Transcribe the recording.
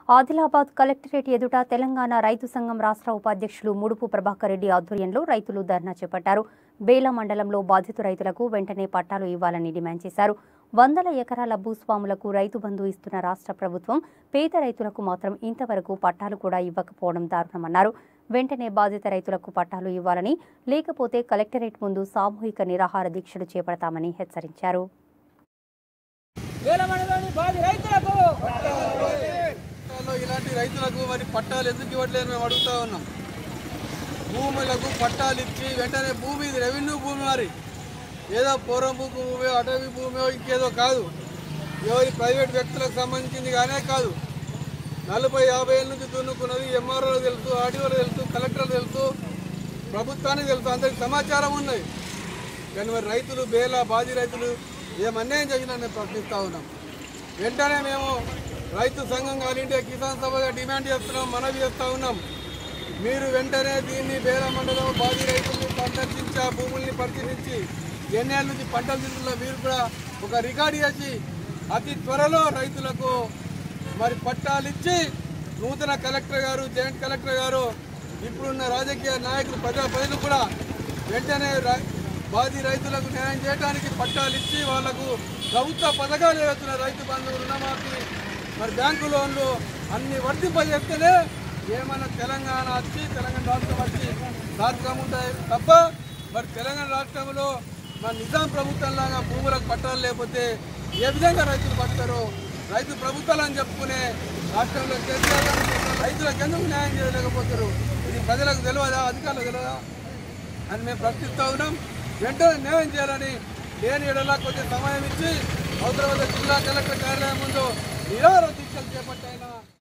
Adilabad collectorate ఎదుట తెలంగాణ రైతు సంఘం రాష్ట్ర ఉపాధ్యక్షులు ముడుపు ప్రభాకర్ రెడ్డి ఆధ్వర్యంలో రైతులు ధర్నా చేపట్టారు బేల మండలంలో బాధితు రైతులకు వెంటనే పట్టాలు ఇవ్వాలని డిమాండ్ చేశారు వందల ఎకరాల భూస్వాములకు రైతు బంధు ఇస్తున్న రాష్ట్ర ప్రభుత్వం పేద రైతులకు మాత్రం ఇంతవరకు పట్టాలు కూడా ఇవ్వకపోవడం దారుణమన్నారు వెంటనే బాధిత రైతులకు పట్టాలు ఇవ్వాలని లేకపోతే కలెక్టరేట్ ముందు సామూహిక నిరాహార దీక్షలు చేపడతామని హెచ్చరించారు వేలమణిలోని బాధి రైతులకు పట్టాల్లో ఇలాంటి రైతులకు మరి పట్టాలు ఎందుకు ఇవ్వట్లేదు మేము అడుగుతా ఉన్నాం భూములకు పట్టాలు ఇచ్చి వెంటనే భూమి ఇది రెవెన్యూ భూమి మరి ఏదో పూర్వపు భూమి అటవీ భూమి ఇంకేదో కాదు ఎవరి ప్రైవేట్ వ్యక్తులకు సంబంధించింది కానే కాదు నలభై యాభై ఏళ్ళ నుంచి దున్నుకున్నది ఎంఆర్ఓ తెలుసు ఆర్డీఓలు తెలుసు కలెక్టర్లు తెలుసు ప్రభుత్వానికి తెలుసు అందరికి సమాచారం ఉన్నది కానీ మరి రైతులు బేల బాధి రైతులు ఏం అన్యాయం చేసినా మేము ప్రశ్నిస్తూ ఉన్నాం వెంటనే మేము రైతు సంఘం కానీ ఇండియా కిసాన్ సభగా డిమాండ్ చేస్తున్నాం మనవి చేస్తూ ఉన్నాం మీరు వెంటనే దీన్ని బేల మండలం బాధి రైతుల్ని సందర్శించి ఆ భూముల్ని పరిశీలించి ఎన్నేళ్ళ నుంచి పంటలు తింటున్నా మీరు కూడా ఒక రికార్డు చేసి అతి త్వరలో రైతులకు మరి పట్టాలు ఇచ్చి నూతన కలెక్టర్ గారు జాయింట్ కలెక్టర్ గారు ఇప్పుడున్న రాజకీయ నాయకులు ప్రజా ప్రజలు కూడా వెంటనే రై- బాధి రైతులకు న్యాయం చేయడానికి పట్టాలు ఇచ్చి వాళ్లకు ప్రభుత్వ పథకాలు వేస్తున్న రైతు బంధు రుణమాఫీ మరి బ్యాంకు లోన్లు అన్ని వర్తింపజేస్తేనే ఏమన్నా తెలంగాణ వచ్చి తెలంగాణ రాష్ట్రం వచ్చి సార్థకం ఉంటాయి తప్ప మరి తెలంగాణ రాష్ట్రంలో మన నిజాం ప్రభుత్వం లాగా భూములకు పట్టాలు లేకపోతే ఏ విధంగా రైతులు పడతారో రైతు ప్రభుత్వాలు అని చెప్పుకునే రాష్ట్రంలో కేసీఆర్ గారు రైతులకు ఎందుకు న్యాయం చేయలేకపోతారు ఇది ప్రజలకు తెలియదా అధికారులకు తెలియదా అని మేము ప్రశ్నిస్తూ ఉన్నాం వెంటనే న్యాయం చేయాలని లేని ఎడలా కొంచెం సమయం ఇచ్చి హైదరాబాద్ జిల్లా కలెక్టర్ కార్యాలయం ముందు నిరాహార దీక్షలు చేపట్టైనా